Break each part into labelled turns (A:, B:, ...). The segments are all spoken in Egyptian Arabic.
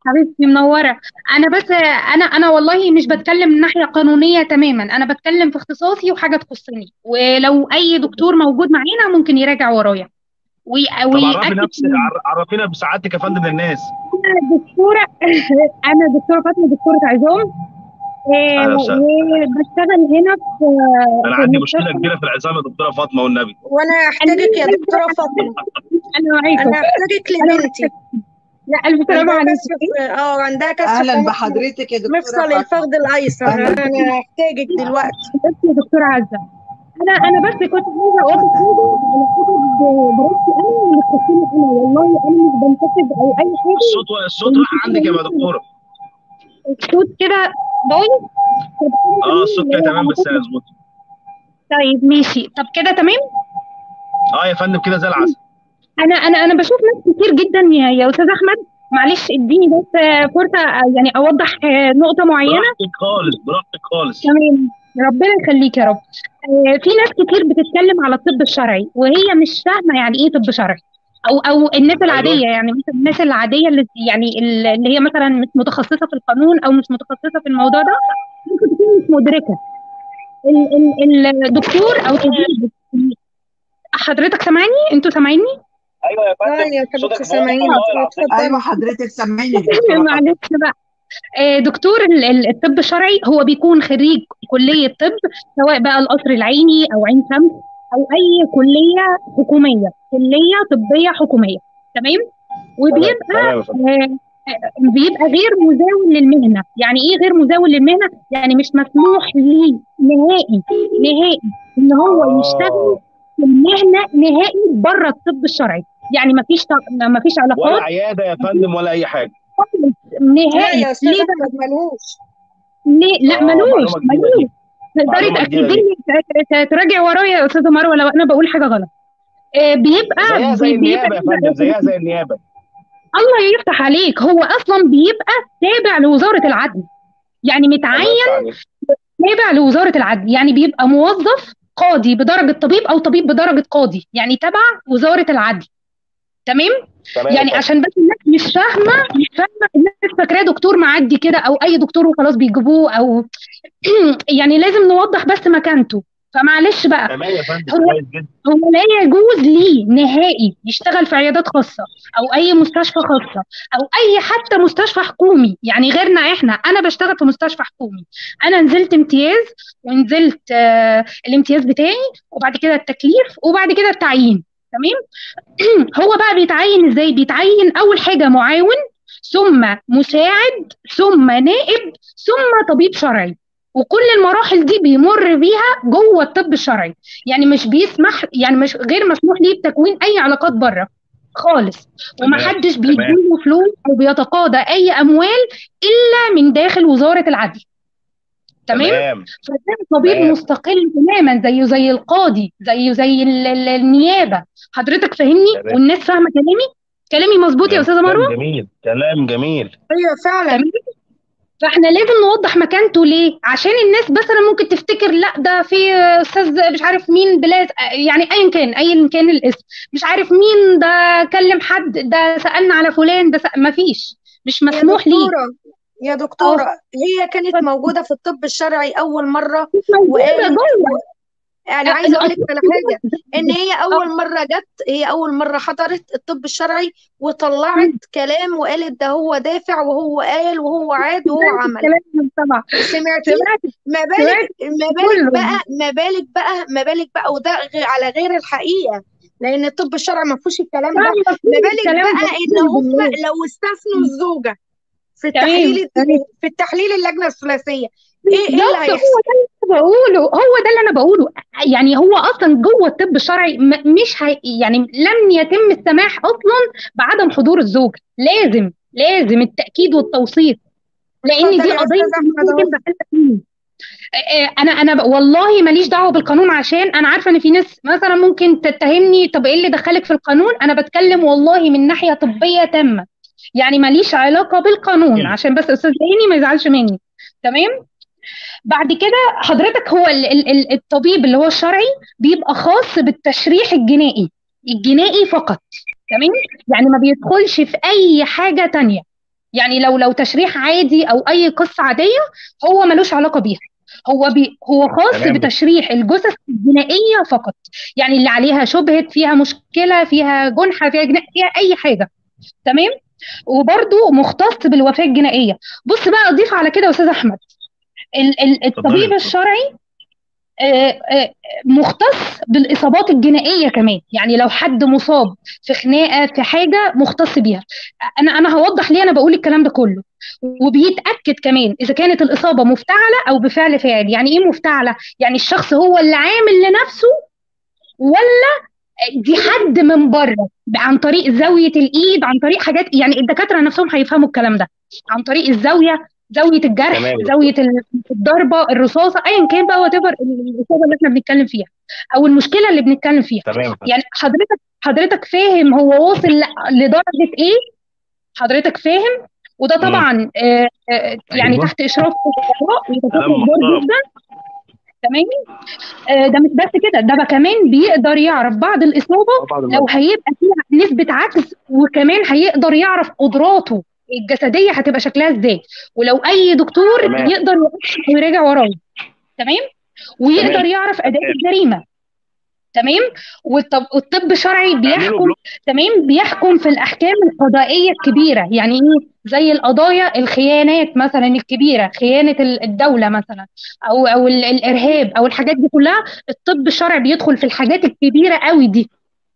A: حبيبتي منورة أنا بس أنا أنا والله مش بتكلم من ناحية قانونية تماما أنا بتكلم في اختصاصي وحاجة تخصني ولو أي دكتور موجود معانا ممكن يراجع ورايا وي-
B: طب عرفي
A: ويأكد
B: نفسك عر- عرفينا بسعادتك يا فندم للناس
A: أنا دكتورة أنا دكتورة فاطمة دكتورة عظام آه،
B: اهلا وسهلا
A: وبشتغل هنا في
B: انا
A: في
B: عندي مشكله
A: مستشفى
B: كبيره في العظام يا دكتوره فاطمه والنبي
C: وانا هحتاجك يا دكتوره فاطمه
A: أنا معاكم
C: انا هحتاجك
A: أنا
C: لبنتي
A: لا ألف سلامة
C: عندها
A: عليكم
C: كسر في اه عندها كسر في
D: اهلا
C: مفصل
D: بحضرتك يا دكتوره
C: مفصل
D: فاطمه
C: الفخذ الايسر
D: اهلا
C: انا هحتاجك دلوقتي
A: بس يا دكتورة عزة أنا أنا بس كنت عايزة أقول لك حاجة على حسب دراستي أنا اللي تخصني أنا والله أنا مش بنتقد أو أي حاجة
B: الصوت الصوت راح عندك يا دكتوره
A: الصوت كده بايظ طب كده
B: اه
A: تمام
B: الصوت
A: اللي
B: كده
A: هي
B: تمام
A: على
B: بس
A: حسب
B: هيظبط
A: طيب ماشي طب كده تمام
B: اه يا فندم كده زي العسل
A: انا انا انا بشوف ناس كتير جدا يا يا استاذ احمد معلش اديني بس آه، فرصه آه، يعني اوضح آه، نقطه معينه
B: براحتك خالص براحتك خالص
A: تمام ربنا يخليك يا رب آه، في ناس كتير بتتكلم على الطب الشرعي وهي مش فاهمه يعني ايه طب شرعي او او الناس
B: ايوه
A: العاديه يعني مثلا الناس العاديه اللي يعني اللي هي مثلا مش متخصصه في القانون او مش متخصصه في الموضوع ده ممكن تكون مش مدركه ال- ال- الدكتور او الطبيب حضرتك سامعني انتوا سامعيني
B: ايوه يا
C: اه
B: فندم
C: يا حبيبتي
B: صوتك واضح
C: سامعينك
B: والله العظيم
C: اتفضلي
D: ايوه حضرتك سامعيني يا دكتوره فاطمه
A: معلش بقى آه، دكتور ال- ال- الطب الشرعي هو بيكون خريج كلية طب سواء بقى القصر العيني أو عين شمس أو أي كلية حكومية كلية طبية حكومية تمام
B: تمام
A: وبيبقى
B: تمام يا فندم
A: آه، آه، بيبقى غير مزاول للمهنة يعني إيه غير مزاول للمهنة يعني مش مسموح ليه نهائي نهائي إن هو يشتغل
B: اه
A: في المهنة نهائي بره الطب الشرعي يعني مفيش مفيش
B: ولا
A: علاقات
B: عياده يا فندم ولا اي حاجه
A: خالص
C: لا
A: نهائي
C: يا استاذ
A: ليه بقى
C: احمد ملهوش
A: ليه لا
B: اه
A: ملوش
B: معلومه جديده
A: ملوش
B: دي
A: تقدري
B: معلومه جديده
A: تاكدي
B: دي
A: لي ت- ت- تراجعي ورايا يا استاذه مروه لو انا بقول حاجه غلط آه، بيبقى
B: زيها زي
A: بي- بيبقى
B: النيابه يا فندم زيها زي النيابه
A: الله يفتح عليك هو اصلا بيبقى تابع لوزاره العدل يعني
B: الله
A: متعين
B: يفتح عليك
A: تابع لوزاره العدل يعني بيبقى موظف قاضي بدرجه طبيب او طبيب بدرجه قاضي يعني تبع وزاره العدل تمام
B: تمام يا
A: يعني
B: فندم
A: عشان بس الناس مش فاهمه مش فاهمه الناس فاكراه دكتور معدي كده او اي دكتور وخلاص بيجيبوه او يعني لازم نوضح بس مكانته فمعلش بقى
B: تمام يا فندم
A: هو
B: كويس جدا
A: هو لا يجوز ليه نهائي يشتغل في عيادات خاصة أو أي مستشفى خاصة أو أي حتى مستشفى حكومي يعني غيرنا إحنا أنا بشتغل في مستشفى حكومي أنا نزلت امتياز ونزلت آه الامتياز بتاعي وبعد كده التكليف وبعد كده التعيين تمام هو بقى بيتعين إزاي بيتعين أول حاجة معاون ثم مساعد ثم نائب ثم طبيب شرعي وكل المراحل دي بيمر بيها جوه الطب الشرعي يعني مش بيسمح يعني مش غير مسموح ليه بتكوين اي علاقات بره خالص
B: تمام
A: ومحدش
B: تمام
A: بيديله فلوس او بيتقاضى اي اموال الا من داخل وزارة العدل تمام
B: تمام
A: فده طبيب
B: تمام
A: مستقل تماما زيه زي القاضي زيه زي ال- ال- النيابة حضرتك فاهمني
B: تمام
A: والناس فاهمة كلامي كلامي مظبوط يا
B: جم-
A: استاذة
B: كلام
A: مروة
B: جميل كلام جميل
C: ايوه فعلا
A: تمام فاحنا لازم نوضح مكانته ليه عشان الناس مثلا ممكن تفتكر لا ده في استاذ مش عارف مين بلاد يعني ايا كان ايا كان الاسم مش عارف مين ده كلم حد ده سألنا على فلان ده سأل مفيش مش
C: يا
A: مسموح ليه
C: دكتورة يا
A: اه
C: دكتورة هي كانت موجودة في الطب الشرعي أول مرة
A: مش موجودة
C: وقالت
A: جوه
C: يعني
A: آه،
C: عايزة أقول لك
A: الأطباء
C: على حاجة إن هي
A: اه
C: أول مرة جت هي أول مرة حضرت الطب الشرعي وطلعت كلام وقالت ده هو دافع وهو قال وهو عاد وهو
A: سمعت
C: عمل
A: الكلام من طبعا
C: سمعتي
A: سمعت
C: ما بالك
A: سمعت
C: ما بالك
A: كله
C: بقى ما بالك بقى ما بالك بقى وده غ- على غير الحقيقة لأن الطب الشرعي ما فيهوش الكلام
A: لا
C: ده
A: مفيش
C: ما بالك
A: الكلام
C: بقى
A: ده
C: إن
A: اقسم
C: هم
A: بالله
C: لو استثنوا الزوجة في
A: تمام
C: التحليل
A: تمام
C: في التحليل اللجنة الثلاثية إيه إيه اللي
A: بالظبط هو
C: هيحصل؟
A: ده اللي انا بقوله هو ده اللي انا بقوله يعني هو اصلا جوه الطب الشرعي م- مش هي يعني لم يتم السماح اصلا بعدم حضور الزوج لازم لازم التاكيد والتوثيق لان
C: اتفضل
A: دي
C: يا
A: قضيه
C: أستاذ أحمد
A: ممكن
C: أهو
A: بقالها سنين آه، انا انا ب- والله ماليش دعوه بالقانون عشان انا عارفه ان في ناس مثلا ممكن تتهمني طب ايه اللي دخلك في القانون انا بتكلم والله من ناحيه طبيه تامه يعني ماليش علاقه بالقانون عشان بس استاذ هاني ما يزعلش مني تمام بعد كده حضرتك هو ال- ال- ال- الطبيب اللي هو الشرعي بيبقى خاص بالتشريح الجنائي الجنائي فقط تمام يعني ما بيدخلش في اي حاجه تانية يعني لو لو تشريح عادي او اي قصه عاديه هو ملوش علاقه بيها هو بي هو خاص
B: تمام.
A: بتشريح الجثث الجنائيه فقط يعني اللي عليها شبهه فيها مشكله فيها جنحه فيها جناح فيها اي حاجه تمام وبرده مختص بالوفاه الجنائيه بص بقى اضيف على كده يا استاذ احمد ال- ال-
B: اتفضلي
A: الطبيب
B: يا دكتور.
A: الشرعي آه، آه، مختص بالاصابات الجنائيه كمان يعني لو حد مصاب في خناقه في حاجه مختص بيها انا انا هوضح ليه انا بقول الكلام ده كله وبيتاكد كمان اذا كانت الاصابه مفتعله او بفعل فاعل يعني ايه مفتعله يعني الشخص هو اللي عامل لنفسه ولا دي حد من بره عن طريق زاويه الايد عن طريق حاجات يعني الدكاتره نفسهم هيفهموا الكلام ده عن طريق الزاويه زاويه الجرح
B: تمام.
A: زاويه الضربه الرصاصه ايا كان بقى وات الاصابه اللي احنا بنتكلم فيها او المشكله اللي بنتكلم فيها
B: تمام
A: يعني حضرتك حضرتك فاهم هو واصل ل- لدرجه ايه حضرتك فاهم وده
B: مم.
A: طبعا آه، آه، يعني
B: أيوة.
A: تحت اشراف الخبراء وتخصص
B: كلام
A: كبار
B: محترم.
A: جدا تمام آه، ده مش بس كده ده بقى كمان بيقدر يعرف بعد الاصابه
B: طبعا
A: لو هيبقى فيها نسبة عكس وكمان هيقدر يعرف قدراته الجسدية هتبقى شكلها ازاي ولو أي دكتور
B: تمام.
A: يقدر يوقف ويراجع وراه تمام ويقدر
B: تمام.
A: يعرف أداء
B: تمام.
A: الجريمة تمام والطب والطب الشرعي
B: اعملوا
A: بيحكم
B: بلوك
A: تمام بيحكم في الأحكام القضائية الكبيرة يعني إيه زي القضايا الخيانات مثلا الكبيرة خيانة ال- الدولة مثلا أو أو ال- الإرهاب أو الحاجات دي كلها الطب الشرعي بيدخل في الحاجات الكبيرة قوي دي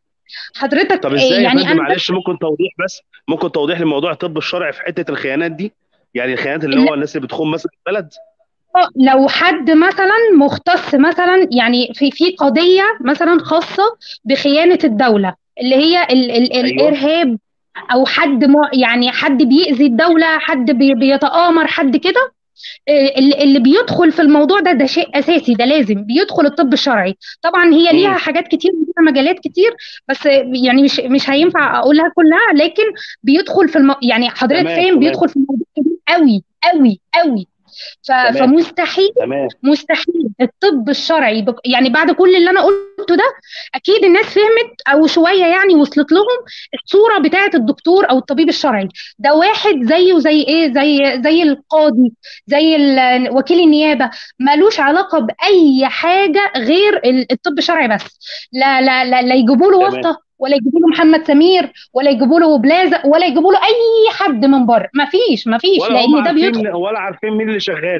A: حضرتك
B: طب
A: آه،
B: ازاي يا
A: يعني
B: فندم
A: أنا
B: معلش ممكن توضيح بس ممكن توضيح لموضوع الطب الشرعي في حته الخيانات دي يعني الخيانات اللي هو الناس اللي بتخون مثلا البلد
A: آه، لو حد مثلا مختص مثلا يعني في في قضية مثلا خاصة بخيانة الدولة اللي هي ال ال
B: أيوة.
A: الإرهاب أو حد م- يعني حد بيأذي الدولة حد بي بيتآمر حد كده آه، اللي اللي بيدخل في الموضوع ده ده شيء أساسي ده لازم بيدخل الطب الشرعي طبعا هي ليها
B: مم.
A: حاجات كتير وليها مجالات كتير بس آه، يعني مش مش هينفع أقولها كلها لكن بيدخل في الم... يعني حضرتك
B: تمام،
A: فاهم
B: تمام.
A: بيدخل في الموضوع كبير قوي قوي قوي ف...
B: تمام.
A: فمستحيل
B: تمام
A: مستحيل الطب الشرعي بك... يعني بعد كل اللي انا قلته ده اكيد الناس فهمت او شويه يعني وصلت لهم الصوره بتاعه الدكتور او الطبيب الشرعي ده واحد زيه زي ايه زي زي القاضي زي ال- وكيل النيابه ملوش علاقه باي حاجه غير ال- الطب الشرعي بس لا لا لا, لا يجيبوا له
B: تمام.
A: واسطه ولا يجيبوا له محمد سمير ولا يجيبوا له بلازا ولا يجيبوا له اي حد من بره مفيش مفيش
B: ولا هم
A: لان ده بيدخل
B: عارفين ولا عارفين مين اللي شغال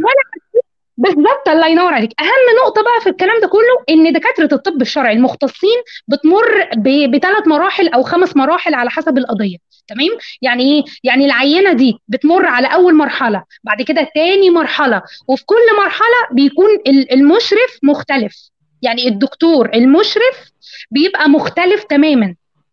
A: بالظبط الله ينور عليك اهم نقطه بقى في الكلام ده كله ان دكاتره الطب الشرعي المختصين بتمر بثلاث مراحل او خمس مراحل على حسب القضيه تمام يعني ايه يعني العينه دي بتمر على اول مرحله بعد كده تاني مرحله وفي كل مرحله بيكون ال- المشرف مختلف يعني الدكتور المشرف بيبقى مختلف تماما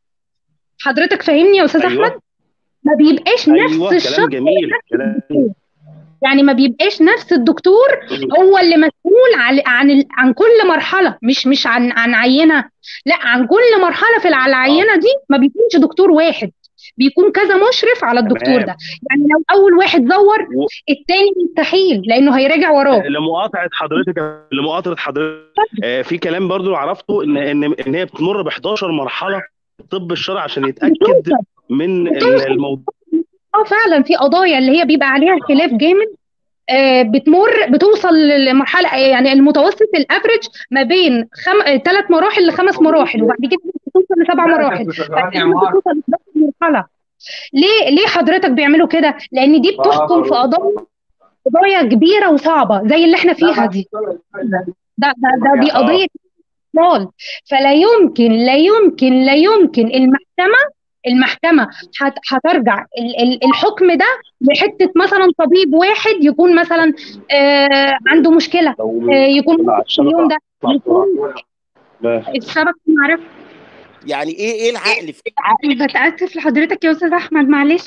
A: حضرتك فاهمني يا استاذ
B: أيوة.
A: احمد ما بيبقاش نفس
B: ايوه كلام
A: الشخص
B: جميل كلام
A: يعني ما بيبقاش نفس الدكتور هو اللي مسؤول عن عن ال- عن كل مرحله مش مش عن عن عينه لا عن كل مرحله في الع- العينه دي ما بيكونش دكتور واحد بيكون كذا مشرف على الدكتور
B: تمام.
A: ده يعني لو اول واحد زور
B: و-
A: التاني مستحيل لانه هيراجع وراه
B: لمقاطعه حضرتك لمقاطعه حضرتك آه، في كلام برضو عرفته ان ان ان هي بتمر ب 11 مرحله في الطب الشرعي عشان يتاكد
A: بتوصل
B: من ال-
A: بتوصل.
B: الموضوع
A: اه فعلا في قضايا اللي هي بيبقى عليها خلاف جامد آه، بتمر بتوصل لمرحله يعني المتوسط الافريج ما بين خم... ثلاث مراحل لخمس مراحل وبعد كده بتوصل لسبع مراحل بعدين بتوصل ل 11 مرحله ليه ليه حضرتك بيعملوا كده؟ لان دي بتحكم في قضايا قضايا كبيره وصعبه زي اللي احنا فيها دي ده ده ده دي
B: آه.
A: قضيه اطفال فلا يمكن لا يمكن لا يمكن المحكمه المحكمه هت- هترجع ال- ال- الحكم ده لحته مثلا طبيب واحد يكون مثلا آه عنده مشكله
B: لو
A: آه يكون في اليوم ده يكون
B: ما-
A: السبب معرفة
E: يعني ايه ايه العقل في
A: بتأسف لحضرتك يا أستاذ أحمد معلش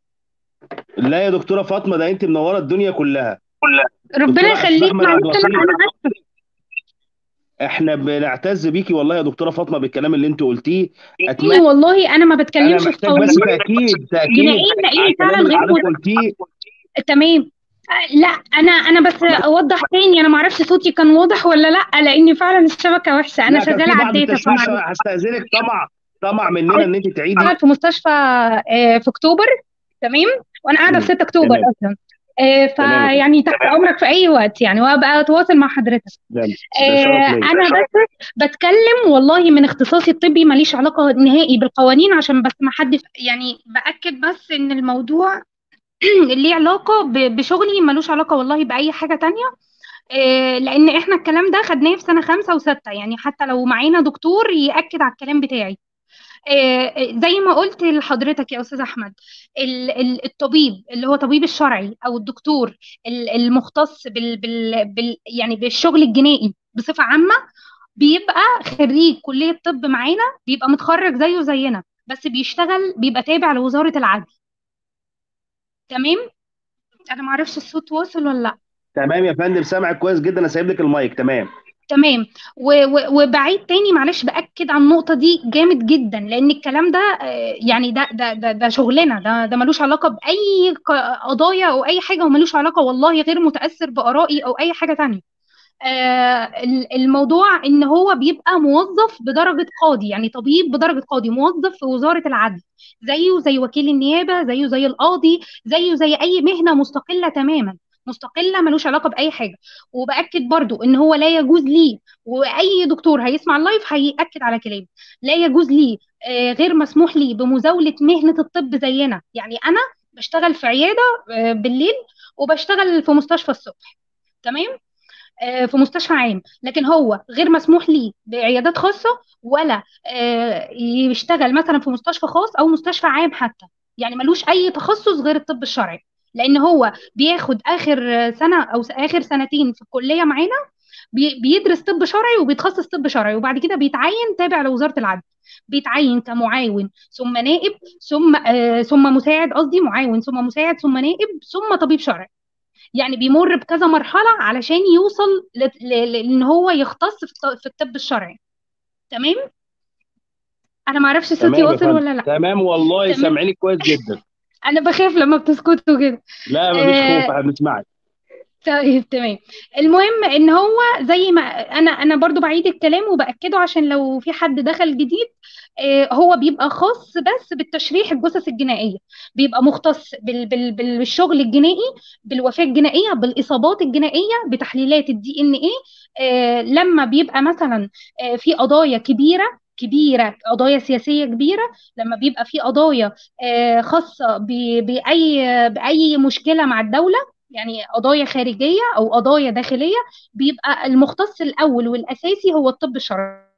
B: لا يا دكتوره فاطمه ده انت منوره الدنيا كلها
A: ربنا
B: دكتورة
A: يخليك
B: أحمد عبد
A: معلش أنا
B: الوصيل.
A: أنا آسفة
B: احنا بنعتز بيكي والله يا دكتوره فاطمه بالكلام اللي انت قلتيه
A: إيه
B: اتمنى
A: والله أنا ما
B: انا
A: بتكلمش في
B: محتاج بس
A: قوانين
B: تاكيد تاكيد
A: جنائية لأن
B: على
A: فعلا
B: الكلام اللي
A: غير
B: حضرتك قلتيه
A: تمام آه، لا انا انا بس اوضح تاني انا ما اعرفش صوتي كان واضح ولا لا لان فعلا الشبكه وحشه انا
B: لا كان
A: شغاله
B: في
A: على
B: بعض
A: الداتا
B: التشويش
A: فعلا
B: هستاذنك طمع طمع مننا ان انت تعيدي
A: اشتغل في مستشفى آه، في اكتوبر تمام وانا قاعده في
B: مم.
A: 6 اكتوبر
B: تمام
A: اصلا آه،
B: تمام يا فندم
A: فيعني تحت امرك في اي وقت يعني وابقى اتواصل مع حضرتك
B: ده ده
A: آه،
B: شرف ليا
A: انا بس بتكلم والله من اختصاصي الطبي ماليش علاقه نهائي بالقوانين عشان بس ما حد يعني باكد بس ان الموضوع ليه علاقه ب- بشغلي ملوش علاقه والله باي حاجه تانية آه، لان احنا الكلام ده خدناه في سنه خمسة وستة يعني حتى لو معانا دكتور ياكد على الكلام بتاعي آه، زي ما قلت لحضرتك يا استاذ احمد ال- ال- الطبيب اللي هو طبيب الشرعي او الدكتور ال- المختص بال بال بال يعني بالشغل الجنائي بصفه عامه بيبقى خريج كليه طب معانا بيبقى متخرج زيه زينا بس بيشتغل بيبقى تابع لوزاره العدل تمام انا ما اعرفش الصوت واصل ولا لا
B: تمام يا فندم سامعك كويس جدا انا سايب لك المايك تمام
A: تمام و- و- وبعيد تاني معلش باكد على النقطه دي جامد جدا لان الكلام ده آه، يعني ده ده ده, ده شغلنا ده ده ملوش علاقه باي ق- قضايا او اي حاجه وملوش علاقه والله غير متاثر بارائي او اي حاجه تانية آه، ال- الموضوع ان هو بيبقى موظف بدرجه قاضي يعني طبيب بدرجه قاضي موظف في وزاره العدل زيه زي وكيل النيابه زيه زي القاضي زيه زي اي مهنه مستقله تماما مستقله ملوش علاقه باي حاجه وباكد برضو ان هو لا يجوز ليه واي دكتور هيسمع اللايف هياكد على كلامي لا يجوز ليه آه، غير مسموح لي بمزاوله مهنه الطب زينا يعني انا بشتغل في عياده آه، بالليل وبشتغل في مستشفى الصبح تمام آه، في مستشفى عام لكن هو غير مسموح ليه بعيادات خاصة ولا آه، يشتغل مثلا في مستشفى خاص أو مستشفى عام حتى يعني ملوش أي تخصص غير الطب الشرعي لأن هو بياخد آخر سنة أو آخر سنتين في الكلية معانا بي- بيدرس طب شرعي وبيتخصص طب شرعي وبعد كده بيتعين تابع لوزارة العدل بيتعين كمعاون ثم نائب ثم آه ثم مساعد قصدي معاون ثم مساعد ثم نائب ثم طبيب شرعي يعني بيمر بكذا مرحلة علشان يوصل ل- ل- لان هو يختص في الط- في الطب الشرعي تمام انا ما اعرفش صوتي
B: تمام يا
A: واصل
B: فندم
A: ولا لا
B: تمام والله
A: تمام
B: سامعينك كويس جدا
A: انا بخاف لما بتسكتوا كده
B: لا مفيش خوف
A: آه
B: احنا بنسمعك
A: طيب تمام المهم ان هو زي ما انا انا برضو بعيد الكلام وباكده عشان لو في حد دخل جديد آه، هو بيبقى خاص بس بالتشريح الجثث الجنائيه بيبقى مختص بال بال بالشغل الجنائي بالوفاه الجنائيه بالاصابات الجنائيه بتحليلات الدي ان ايه لما بيبقى مثلا آه، في قضايا كبيره كبيره قضايا سياسيه كبيره لما بيبقى في قضايا آه، خاصه ب- باي باي مشكله مع الدوله يعني قضايا خارجيه او قضايا داخليه بيبقى المختص الاول والاساسي هو الطب الشرعي